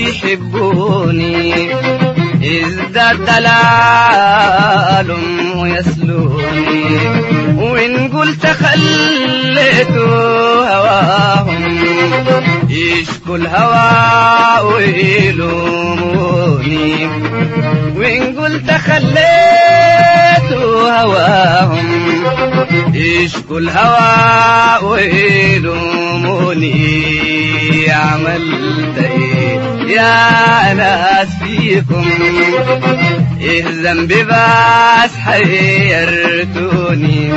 بيحبوني ازداد دلالهم ويسلوني وإن قلت خليته هواهم يشكوا الهوى ويلوموني وإن قلت خليته هواهم يشكوا الهوى ويلوموني عملت ايه يا ناس فيكم ايه ذنبي بس حيرتوني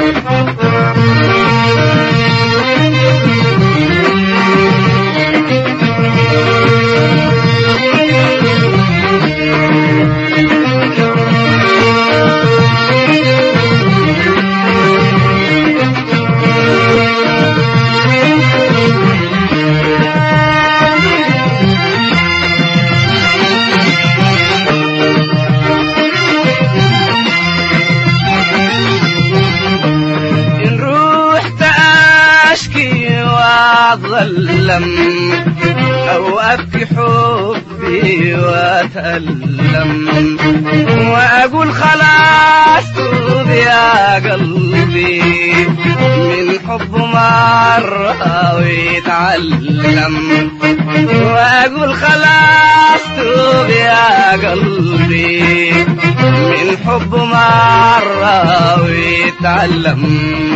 إن رحت أشكي وأظلم أو أبكي حبي وأتألم وأقول خلاص توب يا قلبي من حب مرة ويتعلم وأقول خلاص توب يا قلبي من حب مرة ويتعلم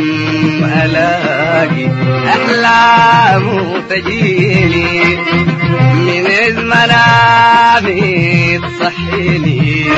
ألاقي أحلام تجيني من إذ منامي تصحيني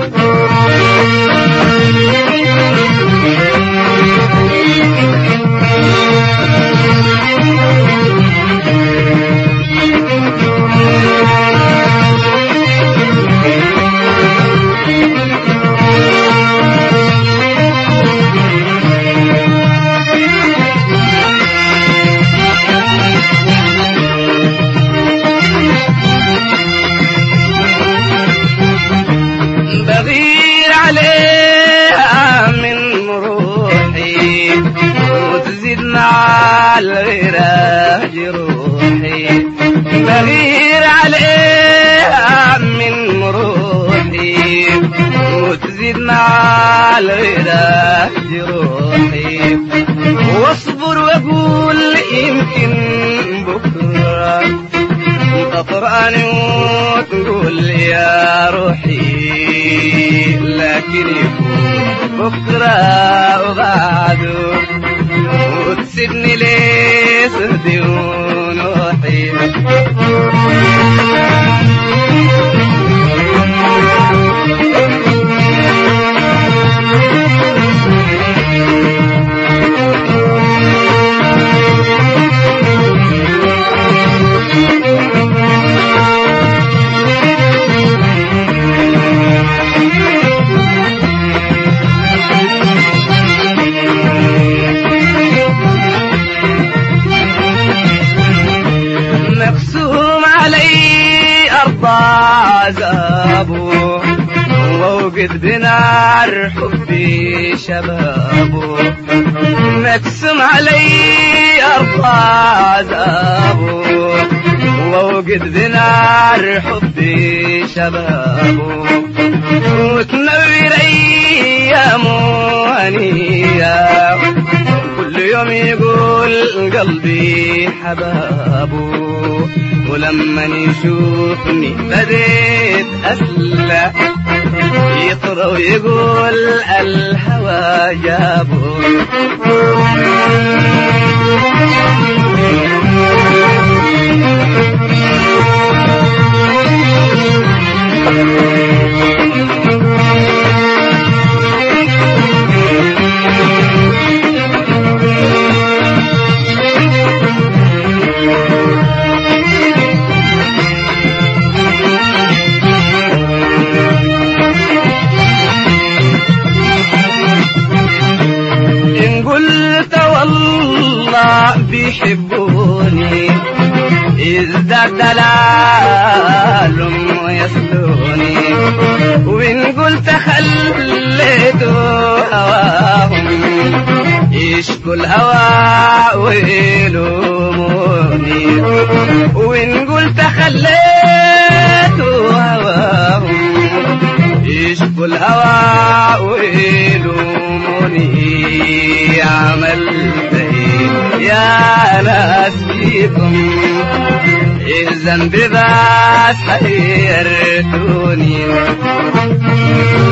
بغير عليها من روحي وتزيد مع الغيرة جروحي بغير عليها من روحي وتزيد مع الغيرة جروحي واصبر واقول يمكن بكره تطرأني وتقول يا روحي لكن يكون بكرة وبعده وتسيبني ليه سهدي ونوحي مقسوم علي أرض عذابه ووقد بنار حبي شبابه مقسوم علي أرض عذابه ووقد بنار حبي شبابه وتنور أيامه هنية كل يوم يقول قلبي حبابه ولما يشوفني بديت أسلى يطرى ويقول الهوى جابه إن قلت والله بيحبوني ازداد دلالهم ويصلوني وإن قلت خليته هواهم يشكوا الهوى ويلوموني وإن قلت خليته يشكو الهوى ويلوموني عملت ايه يا ناس فيكم الذنب بس حيرتوني